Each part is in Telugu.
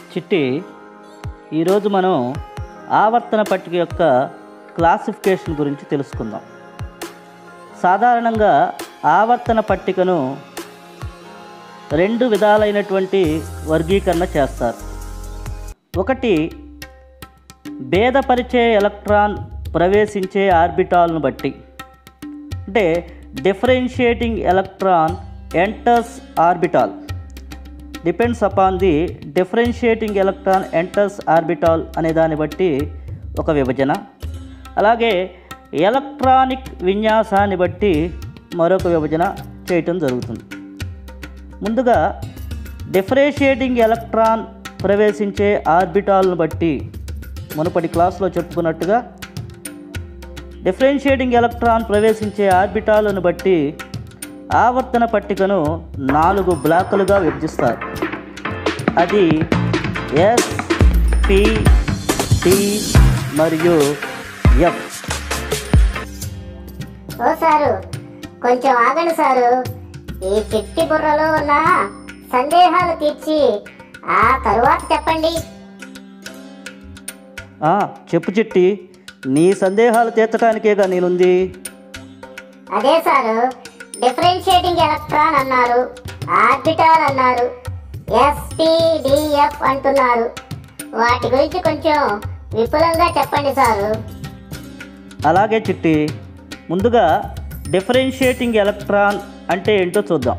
చిట్టి ఈరోజు మనం ఆవర్తన పట్టిక యొక్క క్లాసిఫికేషన్ గురించి తెలుసుకుందాం సాధారణంగా ఆవర్తన పట్టికను రెండు విధాలైనటువంటి వర్గీకరణ చేస్తారు ఒకటి భేదపరిచే ఎలక్ట్రాన్ ప్రవేశించే ఆర్బిటాల్ను బట్టి అంటే differentiating electron enters orbital depends upon the differentiating electron enters orbital అనే దాన్ని బట్టి ఒక విభజన అలాగే ఎలక్ట్రానిక్ విన్యాసాన్ని బట్టి మరొక విభజన చేయటం జరుగుతుంది ముందుగా డిఫరెన్షియేటింగ్ ఎలక్ట్రాన్ ప్రవేశించే ఆర్బిటాల్ను బట్టి మునుపటి క్లాస్లో చెప్పుకున్నట్టుగా డిఫరెన్షియేటింగ్ ఎలక్ట్రాన్ ప్రవేశించే ఆర్బిటాలను బట్టి ఆవర్తన పట్టికను నాలుగు బ్లాకులుగా విభజిస్తారు అది ఎస్ పి టి మరియు ఎఫ్ ఓ సారు కొంచెం ఆగండి సారు ఈ చిట్టి బుర్రలో ఉన్న సందేహాలు తీర్చి ఆ తరువాత చెప్పండి ఆ, చెప్పు చిట్టి నీ సందేహాలు తీర్చడానికేగా నేనుంది అదే సారు డిఫరెన్షియేటింగ్ ఎలక్ట్రాన్ అన్నారు ఆర్బిటాల్ అన్నారు ఎస్పీడిఎఫ్ అంటున్నారు వాటి గురించి కొంచెం విపులంగా చెప్పండి సారు అలాగే చిట్టి ముందుగా డిఫరెన్షియేటింగ్ ఎలక్ట్రాన్ అంటే ఏంటో చూద్దాం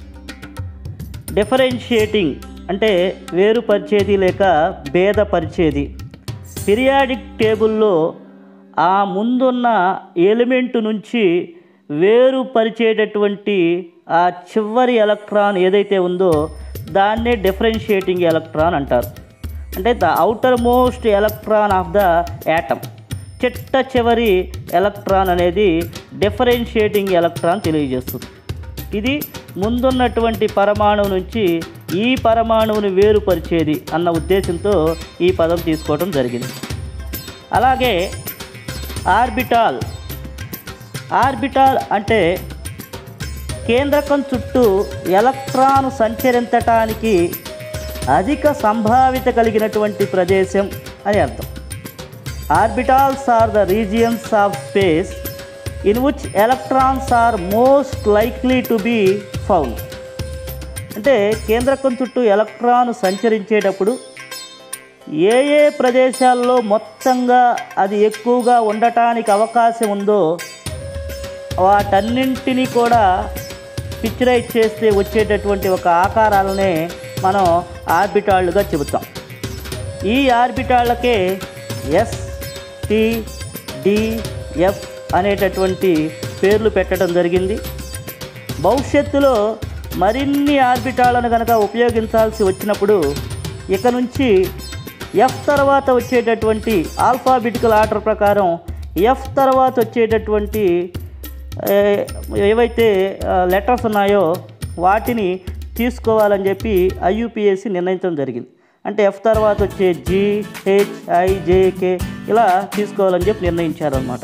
డిఫరెన్షియేటింగ్ అంటే వేరుపరిచేది లేక భేదపరిచేది పిరియాడిక్ టేబుల్లో ఆ ముందున్న ఎలిమెంట్ నుంచి వేరుపరిచేటటువంటి ఆ చివరి ఎలక్ట్రాన్ ఏదైతే ఉందో దాన్నే డిఫరెన్షియేటింగ్ ఎలక్ట్రాన్ అంటారు అంటే the outermost electron of the atom చిట్ట చివరి ఎలక్ట్రాన్ అనేది డిఫరెన్షియేటింగ్ ఎలక్ట్రాన్ తెలియజేస్తుంది ఇది ముందున్నటువంటి పరమాణువు నుంచి ఈ పరమాణువుని వేరుపరిచేది అన్న ఉద్దేశంతో ఈ పదం తీసుకోవడం జరిగింది అలాగే ఆర్బిటాల్ ఆర్బిటాల్ అంటే కేంద్రకం చుట్టూ ఎలక్ట్రాన్ సంచరించటానికి అధిక సంభావిత కలిగినటువంటి ప్రదేశం అని అర్థం orbitals are the regions of space in which electrons are most likely to be found అంటే కేంద్రకం చుట్టూ ఎలక్ట్రాన్ సంచరించేటప్పుడు ఏ ఏ ప్రదేశాల్లో మొత్తంగా అది ఎక్కువగా ఉండటానికి అవకాశం ఉందో వాటన్నింటినీ కూడా పిక్చరైజ్ చేస్తే వచ్చేటటువంటి ఒక ఆకారాలనే మనం ఆర్బిటాళ్ళుగా చెబుతాం ఈ ఆర్బిటాళ్ళకే ఎస్ టి డి ఎఫ్ అనేటటువంటి పేర్లు పెట్టడం జరిగింది భవిష్యత్తులో మరిన్ని ఆర్బిటాలను కనుక ఉపయోగించాల్సి వచ్చినప్పుడు ఇక నుంచి ఎఫ్ తర్వాత వచ్చేటటువంటి ఆల్ఫాబెటికల్ ఆర్డర్ ప్రకారం ఎఫ్ తర్వాత వచ్చేటటువంటి ఏ, ఏవైతే లెటర్స్ ఉన్నాయో వాటిని తీసుకోవాలని చెప్పి ఐయుపిఎస్సి నిర్ణయించడం జరిగింది అంటే ఎఫ్ తర్వాత వచ్చే జి హెచ్ ఐ జేకే ఇలా తీసుకోవాలని చెప్పి నిర్ణయించారనమాట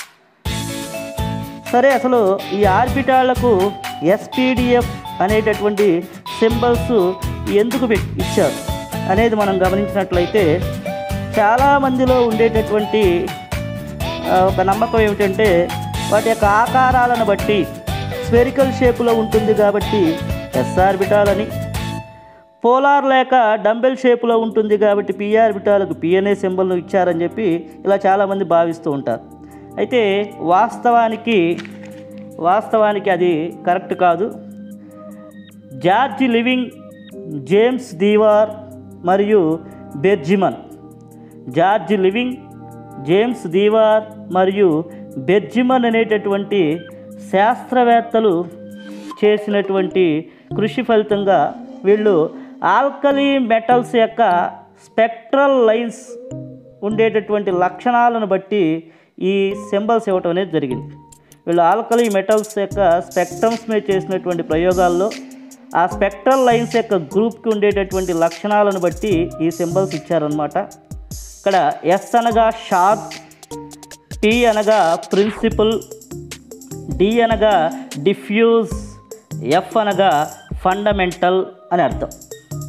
సరే అసలు ఈ ఆర్బిటాళ్లకు ఎస్పీడిఎఫ్ అనేటటువంటి సింబల్స్ ఎందుకు పెట్- ఇచ్చారు అనేది మనం గమనించినట్లయితే చాలామందిలో ఉండేటటువంటి ఆ, ఒక నమ్మకం ఏమిటంటే వాటి యొక్క ఆకారాలను బట్టి స్పెరికల్ షేపులో ఉంటుంది కాబట్టి ఎస్ ఆర్బిటాల్ అని పోలార్ లేక డంబెల్ షేపులో ఉంటుంది కాబట్టి పి ఆర్బిటాలకు పిఎన్ఏ సింబల్ను ఇచ్చారని చెప్పి ఇలా చాలామంది భావిస్తూ ఉంటారు అయితే వాస్తవానికి వాస్తవానికి అది కరెక్ట్ కాదు జార్జ్ లివింగ్ జేమ్స్ దీవార్ మరియు Bergmann George Liveing James Dewar మరియు బెర్జిమన్ అనేటటువంటి శాస్త్రవేత్తలు చేసినటువంటి కృషి ఫలితంగా వీళ్ళు ఆల్కలీ మెటల్స్ యొక్క స్పెక్ట్రల్ లైన్స్ ఉండేటటువంటి లక్షణాలను బట్టి ఈ సింబల్స్ ఇవ్వటం అనేది జరిగింది వీళ్ళు ఆల్కలీ మెటల్స్ యొక్క స్పెక్ట్రమ్స్ మీద చేసినటువంటి ప్రయోగాల్లో ఆ స్పెక్ట్రల్ లైన్స్ యొక్క గ్రూప్కి ఉండేటటువంటి లక్షణాలను బట్టి ఈ సింబల్స్ ఇచ్చారనమాట ఇక్కడ ఎస్ అనగా షార్ప్ పి అనగా ప్రిన్సిపల్ డి అనగా డిఫ్యూజ్ ఎఫ్ అనగా ఫండమెంటల్ అని అర్థం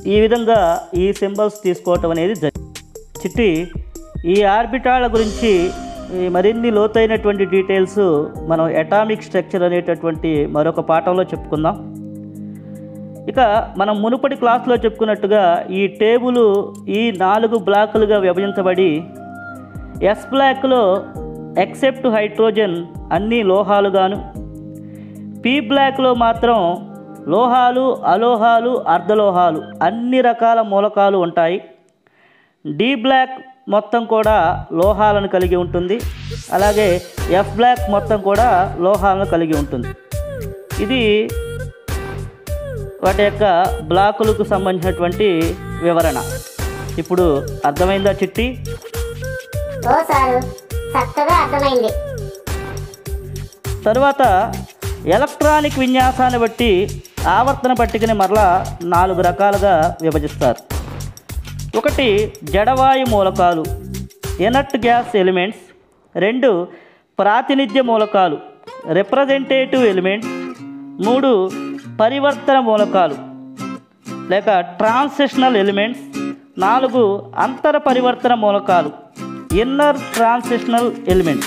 ఈ విధంగా ఈ సింబల్స్ తీసుకోవటం అనేది జరిగింది చిట్టి ఈ ఆర్బిటాల గురించి ఈ మరిన్ని లోతైనటువంటి డీటెయిల్స్ మనం అటామిక్ స్ట్రక్చర్ అనేటటువంటి మరొక పాఠంలో చెప్పుకుందాం ఇక మనం మునుపటి క్లాస్లో చెప్పుకున్నట్టుగా ఈ టేబుల్ ఈ నాలుగు బ్లాకులుగా విభజించబడి ఎస్ బ్లాక్లో ఎక్సెప్ట్ హైడ్రోజన్ అన్ని లోహాలుగాను పి బ్లాక్లో మాత్రం లోహాలు అలోహాలు అర్ధలోహాలు అన్ని రకాల మూలకాలు ఉంటాయి డి బ్లాక్ మొత్తం కూడా లోహాలను కలిగి ఉంటుంది అలాగే ఎఫ్ బ్లాక్ మొత్తం కూడా లోహాలను కలిగి ఉంటుంది ఇది వాటి యొక్క బ్లాకులకు సంబంధించినటువంటి వివరణ ఇప్పుడు అర్థమైందా చిట్టి ఓ సారు చక్కగా అర్థమైంది తరువాత ఎలక్ట్రానిక్ విన్యాసాన్ని బట్టి ఆవర్తన పట్టికని మరలా నాలుగు రకాలుగా విభజిస్తారు ఒకటి జడవాయు మూలకాలు ఎనర్ట్ గ్యాస్ ఎలిమెంట్స్ రెండు ప్రాతినిధ్య మూలకాలు రిప్రజెంటేటివ్ ఎలిమెంట్స్ మూడు పరివర్తన మూలకాలు లేక ట్రాన్సిషనల్ ఎలిమెంట్స్ నాలుగు అంతర పరివర్తన మూలకాలు ఇన్నర్ ట్రాన్సిషనల్ ఎలిమెంట్స్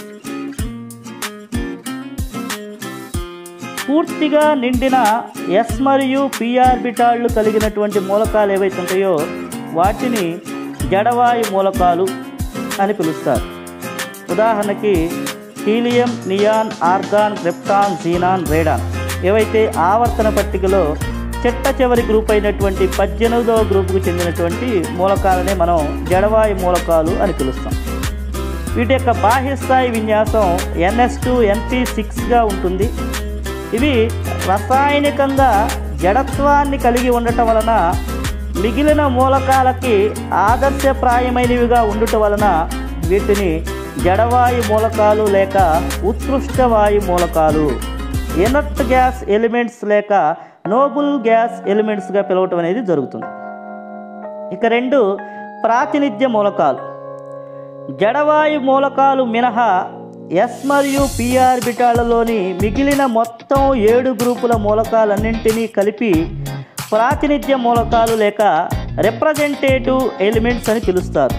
పూర్తిగా నిండిన ఎస్ మరియు పి ఆర్బిటాళ్ళు కలిగినటువంటి మూలకాలు ఏవైతే ఉంటాయో వాటిని జడవాయు మూలకాలు అని పిలుస్తారు ఉదాహరణకి helium neon argon krypton xenon radon ఏవైతే ఆవర్తన పట్టికలో చిట్ట చివరి గ్రూప్ అయినటువంటి పద్దెనిమిదవ గ్రూపుకు చెందినటువంటి మూలకాలనే మనం జడవాయు మూలకాలు అని పిలుస్తాం వీటి యొక్క బాహ్య స్థాయి విన్యాసం ఎన్ఎస్ టూ ఎన్పి సిక్స్గా ఉంటుంది ఇవి రసాయనికంగా జడత్వాన్ని కలిగి ఉండటం వలన మిగిలిన మూలకాలకి ఆదర్శప్రాయమైనవిగా ఉండటం వలన వీటిని జడవాయు మూలకాలు లేక ఉత్కృష్ట వాయు మూలకాలు ఎనర్ట్ గ్యాస్ ఎలిమెంట్స్ లేక నోబుల్ గ్యాస్ ఎలిమెంట్స్గా పిలవటం అనేది జరుగుతుంది ఇక రెండు ప్రాతినిధ్య మూలకాలు జడవాయు మూలకాలు మినహా ఎస్ మరియు పి ఆర్బిటాలలోని మిగిలిన మొత్తం ఏడు గ్రూపుల మూలకాలన్నింటినీ కలిపి ప్రాతినిధ్య మూలకాలు లేక రిప్రజెంటేటివ్ ఎలిమెంట్స్ అని పిలుస్తారు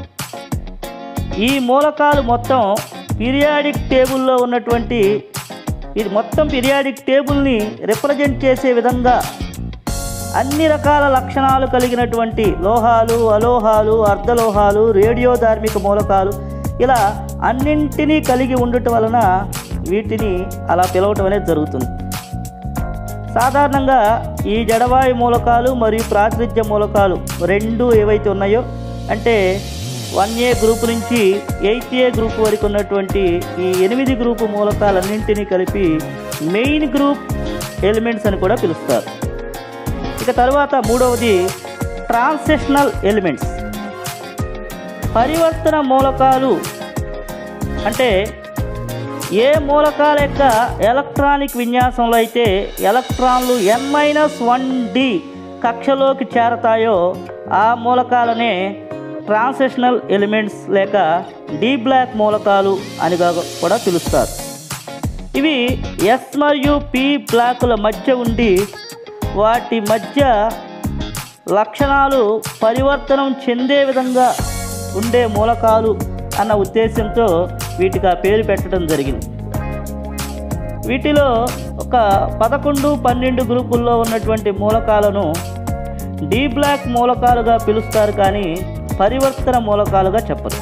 ఈ మూలకాలు మొత్తం పీరియాడిక్ టేబుల్లో ఉన్నటువంటి ఇది మొత్తం పీరియాడిక్ టేబుల్ని రిప్రజెంట్ చేసే విధంగా అన్ని రకాల లక్షణాలు కలిగినటువంటి లోహాలు అలోహాలు అర్ధలోహాలు రేడియోధార్మిక మూలకాలు ఇలా అన్నింటినీ కలిగి ఉండటం వలన వీటిని అలా పిలవటం అనేది జరుగుతుంది సాధారణంగా ఈ జడవాయు మూలకాలు మరియు ప్రాతినిధ్య మూలకాలు రెండు ఏవైతే ఉన్నాయో అంటే వన్ ఏ గ్రూప్ నుంచి ఎయిత్ ఏ గ్రూప్ వరకు ఉన్నటువంటి ఈ ఎనిమిది గ్రూపు మూలకాలన్నింటినీ కలిపి మెయిన్ గ్రూప్ ఎలిమెంట్స్ అని కూడా పిలుస్తారు ఇక తర్వాత మూడవది ట్రాన్సిషనల్ ఎలిమెంట్స్ పరివర్తన మూలకాలు అంటే ఏ మూలకాల యొక్క ఎలక్ట్రానిక్ విన్యాసంలో అయితే ఎలక్ట్రాన్లు ఎన్ మైనస్ వన్ డి కక్షలోకి చేరతాయో ఆ మూలకాలనే ట్రాన్సిషనల్ ఎలిమెంట్స్ లేక డి బ్లాక్ మూలకాలు అనిగా కూడా పిలుస్తారు ఇవి ఎస్ మరియు పి బ్లాకుల మధ్య ఉండి వాటి మధ్య లక్షణాలు పరివర్తనం చెందే విధంగా ఉండే మూలకాలు అన్న ఉద్దేశంతో వీటికి ఆ పేరు పెట్టడం జరిగింది వీటిలో ఒక పదకొండు పన్నెండు గ్రూపుల్లో ఉన్నటువంటి మూలకాలను డి బ్లాక్ మూలకాలుగా పిలుస్తారు కానీ పరివర్తన మూలకాలుగా చెప్పరు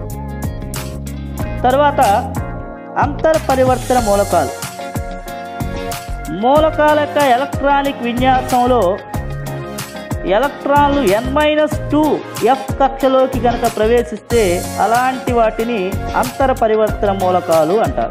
తర్వాత అంతర్ పరివర్తన మూలకాలు మూలకాల యొక్క ఎలక్ట్రానిక్ విన్యాసంలో ఎలక్ట్రాన్లు ఎన్ మైనస్ టూ ఎఫ్ కక్షలోకి కనుక ప్రవేశిస్తే అలాంటి వాటిని అంతర పరివర్తన మూలకాలు అంటారు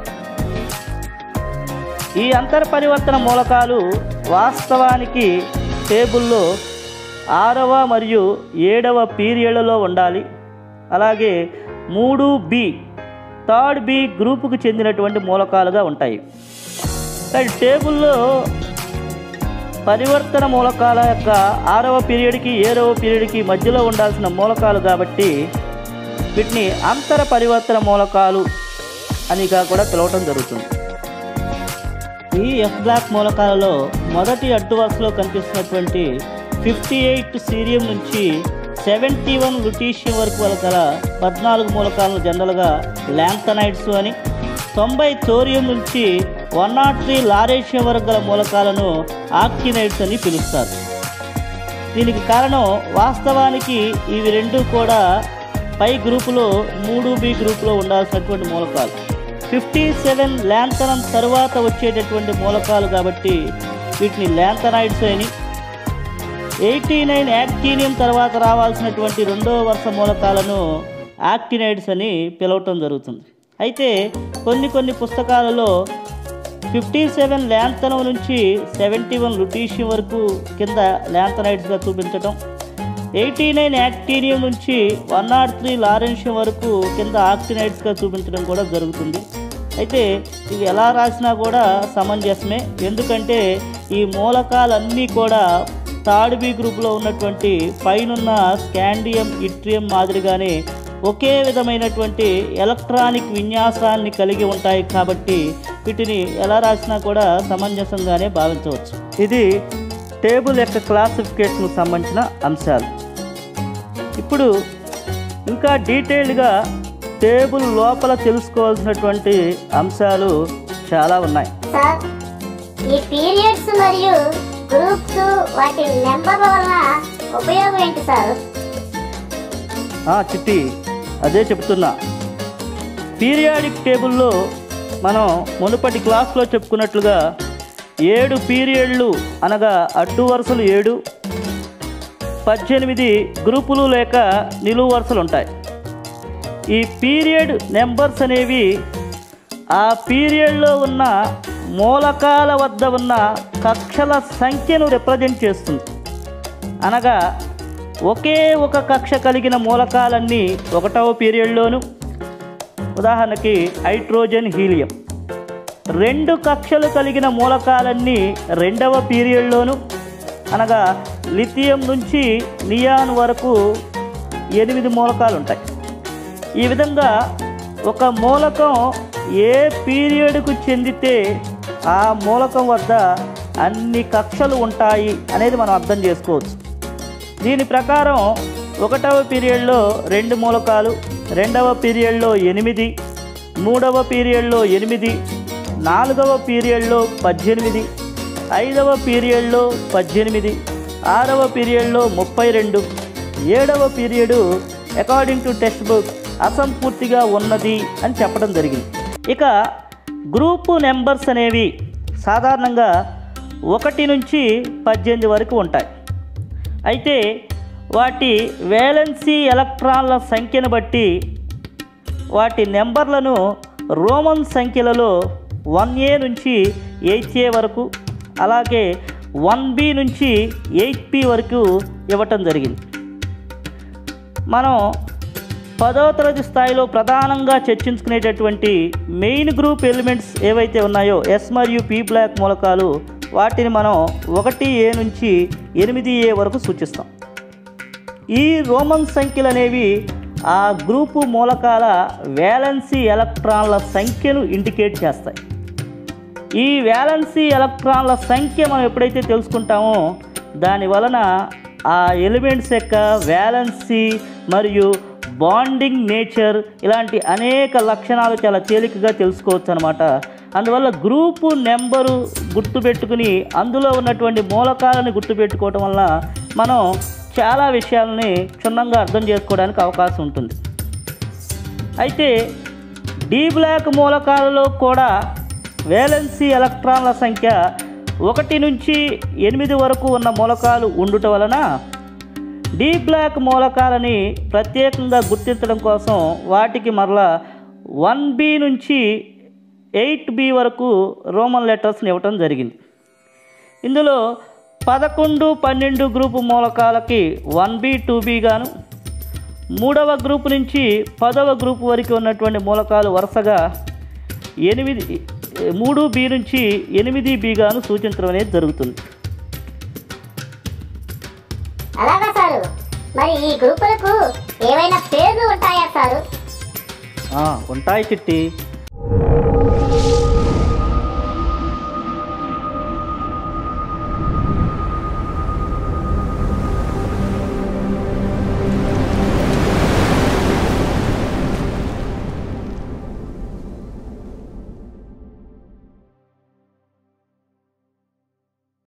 ఈ అంతర పరివర్తన మూలకాలు వాస్తవానికి టేబుల్లో ఆరవ మరియు ఏడవ పీరియడ్లలో ఉండాలి అలాగే మూడు బి థర్డ్ బి గ్రూపుకు చెందినటువంటి మూలకాలుగా ఉంటాయి కానీ టేబుల్లో పరివర్తన మూలకాల యొక్క ఆరవ పీరియడ్కి ఏడవ పీరియడ్కి మధ్యలో ఉండాల్సిన మూలకాలు కాబట్టి వీటిని అంతర పరివర్తన మూలకాలు అనిగా కూడా పిలవటం జరుగుతుంది ఈ ఎఫ్ బ్లాక్ మూలకాలలో మొదటి అడ్డు వరుసలో కనిపిస్తున్నటువంటి ఫిఫ్టీ ఎయిట్ సీరియం నుంచి సెవెంటీ వన్ లుటీషియం వరకు వల్ల గల పద్నాలుగు మూలకాలను జనరల్గా ల్యాంథనైడ్స్ అని తొంభై థోరియం నుంచి వన్ నాట్ త్రీ లారేషియం వరకు గల మూలకాలను ఆక్టినైడ్స్ అని పిలుస్తారు దీనికి కారణం వాస్తవానికి ఇవి రెండు కూడా పై గ్రూపులో మూడు బి గ్రూపులో ఉండాల్సినటువంటి మూలకాలు ఫిఫ్టీ సెవెన్ ల్యాంథనం తరువాత వచ్చేటటువంటి మూలకాలు కాబట్టి వీటిని ల్యాంథనైడ్స్ అని ఎయిటీ నైన్ యాక్టీనియం తర్వాత రావాల్సినటువంటి రెండో వరుస మూలకాలను యాక్టినైడ్స్ అని పిలవటం జరుగుతుంది అయితే కొన్ని కొన్ని పుస్తకాలలో ఫిఫ్టీ సెవెన్ ల్యాంథనం నుంచి సెవెంటీ వన్ లుటీషియం వరకు కింద ల్యాంథనైడ్స్గా చూపించటం ఎయిటీ నైన్ యాక్టీనియం నుంచి వన్ నాట్ త్రీ లారెన్షియం వరకు కింద ఆక్టినైడ్స్గా చూపించడం కూడా జరుగుతుంది అయితే ఇవి ఎలా రాసినా కూడా సమంజసమే ఎందుకంటే ఈ మూలకాలన్నీ కూడా థర్డ్ బి గ్రూప్లో ఉన్నటువంటి పైనున్న స్కాండియం ఇట్రియం మాదిరిగానే ఒకే విధమైనటువంటి ఎలక్ట్రానిక్ విన్యాసాన్ని కలిగి ఉంటాయి కాబట్టి వీటిని ఎలా రాసినా కూడా సమంజసంగానే భావించవచ్చు ఇది టేబుల్ యొక్క క్లాసిఫికేషన్కు సంబంధించిన అంశాలు ఇప్పుడు ఇంకా డీటెయిల్డ్గా టేబుల్ లోపల తెలుసుకోవాల్సినటువంటి అంశాలు చాలా ఉన్నాయి సార్ ఈ పీరియడ్స్ మరియు గ్రూప్స్ వాటి నెంబర్ల వలన ఉపయోగం ఏంటి సార్ ఆ, చిట్టి అదే చెప్తున్నా పీరియాడిక్ టేబుల్లో మనం మునుపటి క్లాస్లో చెప్పుకున్నట్లుగా ఏడు పీరియడ్లు అనగా అడ్డు వరుసలు ఏడు పద్దెనిమిది గ్రూపులు లేక నిలువు వరుసలు ఉంటాయి ఈ పీరియడ్ నెంబర్స్ అనేవి ఆ పీరియడ్లో ఉన్న మూలకాల వద్ద ఉన్న కక్షల సంఖ్యను రిప్రజెంట్ చేస్తుంది అనగా ఒకే ఒక కక్ష కలిగిన మూలకాలన్నీ ఒకటవ పీరియడ్లోను ఉదాహరణకి హైడ్రోజన్ హీలియం రెండు కక్షలు కలిగిన మూలకాలన్నీ రెండవ పీరియడ్లోను అనగా లిథియం నుంచి నియాన్ వరకు ఎనిమిది మూలకాలు ఉంటాయి ఈ విధంగా ఒక మూలకం ఏ పీరియడ్కు చెందితే ఆ మూలకం వద్ద అన్ని కక్షలు ఉంటాయి అనేది మనం అర్థం చేసుకోవచ్చు దీని ప్రకారం ఒకటవ పీరియడ్లో రెండు మూలకాలు రెండవ పీరియడ్లో ఎనిమిది మూడవ పీరియడ్లో ఎనిమిది నాలుగవ పీరియడ్లో పద్దెనిమిది ఐదవ పీరియడ్లో పద్దెనిమిది ఆరవ పీరియడ్లో ముప్పై రెండు ఏడవ period according to textbook అసంపూర్తిగా ఉన్నది అని చెప్పడం జరిగింది ఇక గ్రూపు నెంబర్స్ అనేవి సాధారణంగా ఒకటి నుంచి పద్దెనిమిది వరకు ఉంటాయి అయితే వాటి వేలెన్సీ ఎలక్ట్రాన్ల సంఖ్యను బట్టి వాటి నెంబర్లను రోమన్ సంఖ్యలలో వన్ ఏ నుంచి ఎయిట్ ఏ వరకు అలాగే వన్ బి నుంచి ఎయిట్ పి వరకు ఇవ్వటం జరిగింది మనం పదో తరగతి స్థాయిలో ప్రధానంగా చర్చించుకునేటటువంటి మెయిన్ గ్రూప్ ఎలిమెంట్స్ ఏవైతే ఉన్నాయో ఎస్ మరియు పి బ్లాక్ మూలకాలు వాటిని మనం ఒకటి ఏ నుంచి ఎనిమిది ఏ వరకు సూచిస్తాం ఈ రోమన్ సంఖ్యలు అనేవి ఆ గ్రూపు మూలకాల వ్యాలెన్సీ ఎలక్ట్రాన్ల సంఖ్యను ఇండికేట్ చేస్తాయి ఈ వ్యాలెన్సీ ఎలక్ట్రాన్ల సంఖ్య మనం ఎప్పుడైతే తెలుసుకుంటామో దాని వలన ఆ ఎలిమెంట్స్ యొక్క వ్యాలెన్సీ మరియు బాండింగ్ నేచర్ ఇలాంటి అనేక లక్షణాలు చాలా తేలికగా తెలుసుకోవచ్చు అనమాట అందువల్ల గ్రూపు నెంబరు గుర్తుపెట్టుకుని అందులో ఉన్నటువంటి మూలకాలను గుర్తుపెట్టుకోవటం వల్ల మనం చాలా విషయాలని క్షుణ్ణంగా అర్థం చేసుకోవడానికి అవకాశం ఉంటుంది అయితే డి బ్లాక్ మూలకాలలో కూడా వేలెన్సీ ఎలక్ట్రాన్ల సంఖ్య ఒకటి నుంచి ఎనిమిది వరకు ఉన్న మూలకాలు ఉండుట వలన డి బ్లాక్ మూలకాలని ప్రత్యేకంగా గుర్తించడం కోసం వాటికి మరలా వన్ బి నుంచి ఎయిట్ బి వరకు రోమన్ లెటర్స్ని ఇవ్వటం జరిగింది ఇందులో పదకొండు పన్నెండు గ్రూపు మూలకాలకి వన్ బి టూ బి గాను మూడవ గ్రూపు నుంచి పదవ గ్రూపు వరకు ఉన్నటువంటి మూలకాలు వరుసగా ఎనిమిది మూడు బి నుంచి ఎనిమిది బి గాను సూచించడం అనేది జరుగుతుంది అలాగా సారు మరి ఈ గ్రూపులకు ఏవైనా పేర్లు ఉంటాయా సారు ఆ, ఉంటాయి చిట్టి